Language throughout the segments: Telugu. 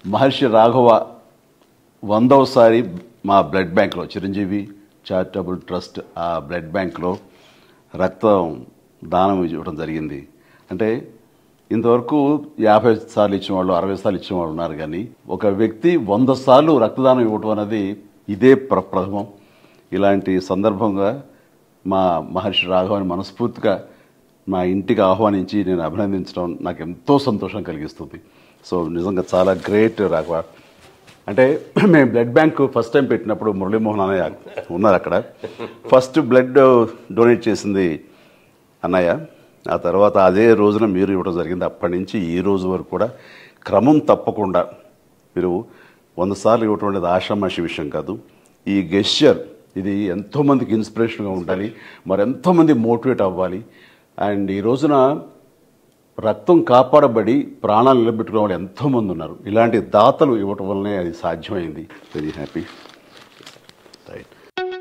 మహర్షి రాఘవ వందవసారి మా బ్లడ్ బ్యాంక్లో చిరంజీవి చారిటబుల్ ట్రస్ట్ ఆ బ్లడ్ బ్యాంక్లో రక్తం దానం ఇవ్వడం జరిగింది అంటే ఇంతవరకు యాభై సార్లు ఇచ్చిన వాళ్ళు అరవై సార్లు ఇచ్చిన వాళ్ళు ఉన్నారు కానీ ఒక వ్యక్తి వంద సార్లు రక్తదానం ఇవ్వటం అనేది ఇదే ప్ర ప్రథమం ఇలాంటి సందర్భంగా మా మహర్షి రాఘవని మనస్ఫూర్తిగా మా ఇంటికి ఆహ్వానించి నేను అభినందించడం నాకు ఎంతో సంతోషం కలిగిస్తుంది సో నిజంగా చాలా గ్రేట్ రాఘవ అంటే మేము బ్లడ్ బ్యాంక్ ఫస్ట్ టైం పెట్టినప్పుడు మురళీమోహన్ అన్నయ్య ఉన్నారు అక్కడ ఫస్ట్ బ్లడ్ డొనేట్ చేసింది అన్నయ్య ఆ తర్వాత అదే రోజున మీరు ఇవ్వడం జరిగింది అప్పటి నుంచి ఈ రోజు వరకు కూడా క్రమం తప్పకుండా మీరు వంద సార్లు ఇవ్వటం అనేది ఆషామాషి విషయం కాదు ఈ గెస్చర్ ఇది ఎంతోమందికి ఇన్స్పిరేషన్గా ఉండాలి మరి ఎంతోమంది మోటివేట్ అవ్వాలి అండ్ ఈ రోజున రక్తం కాపాడబడి ప్రాణాలు నిలబెట్టుకునే వాళ్ళు ఎంతోమంది ఉన్నారు ఇలాంటి దాతలు ఇవ్వటం వల్లనే అది సాధ్యమైంది వెరీ హ్యాపీ రైట్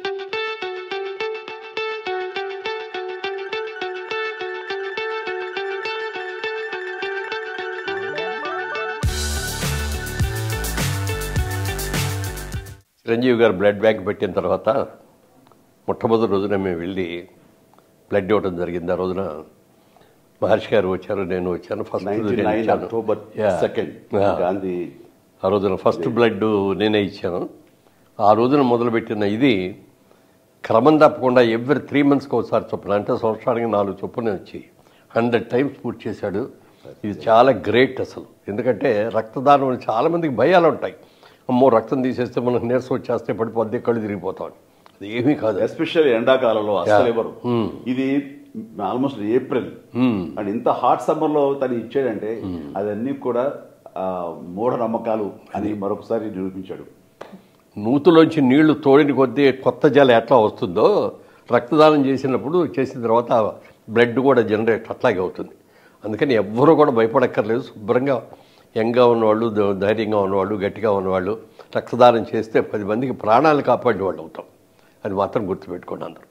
చిరంజీవి గారు బ్లడ్ బ్యాంక్ పెట్టిన తర్వాత మొట్టమొదటి రోజున మేము వెళ్ళి బ్లడ్ ఇవ్వడం జరిగింది ఆ రోజున మహర్షి గారు వచ్చారు నేను వచ్చాను ఫస్ట్ నైన్టీ నేను నైన్ ఇచ్చాను. October Yeah. Second Yeah. Gandhi ఆ రోజున ఫస్ట్ బ్లడ్ నేనే ఇచ్చాను ఆ రోజున మొదలుపెట్టిన ఇది క్రమం తప్పకుండా ఎవ్రీ త్రీ మంత్స్కి ఒకసారి చొప్పున అంటే సంవత్సరానికి నాలుగు చొప్పున వచ్చి హండ్రెడ్ టైమ్స్ పూర్తి చేశాడు ఇది చాలా గ్రేట్ అసలు ఎందుకంటే రక్తదానం వల్ల చాలా మందికి భయాలు ఉంటాయి అమ్మో రక్తం తీసేస్తే మనకు నీరసం వచ్చేస్తే పడిపోద్ది కళ్ళు తిరిగిపోతాం అది ఏమీ కాదు ఎస్పెషల్లీ ఎండాకాలంలో అసలు ఎవరు ఇది ఆల్మోస్ట్ ఏప్రిల్ అండ్ ఇంత హాట్ సమ్మర్ లో తను ఇచ్చాడంటే అదన్నీ కూడా ఆ, మూఢనమ్మకాలు అని మరొకసారి నిరూపించాడు నూతులోంచి నీళ్లు తోడిని కొద్దీ కొత్త జల ఎట్లా వస్తుందో రక్తదానం చేసినప్పుడు చేసిన తర్వాత బ్లడ్ కూడా జనరేట్ అట్లాగే అవుతుంది అందుకని ఎవ్వరూ కూడా భయపడక్కర్లేదు శుభ్రంగా యంగ్గా ఉన్నవాళ్ళు ధ- ధైర్యంగా ఉన్నవాళ్ళు గట్టిగా ఉన్నవాళ్ళు రక్తదానం చేస్తే పది మందికి ప్రాణాలు కాపాడే వాళ్ళు అవుతాం అది మాత్రం గుర్తుపెట్టుకోండి అందరూ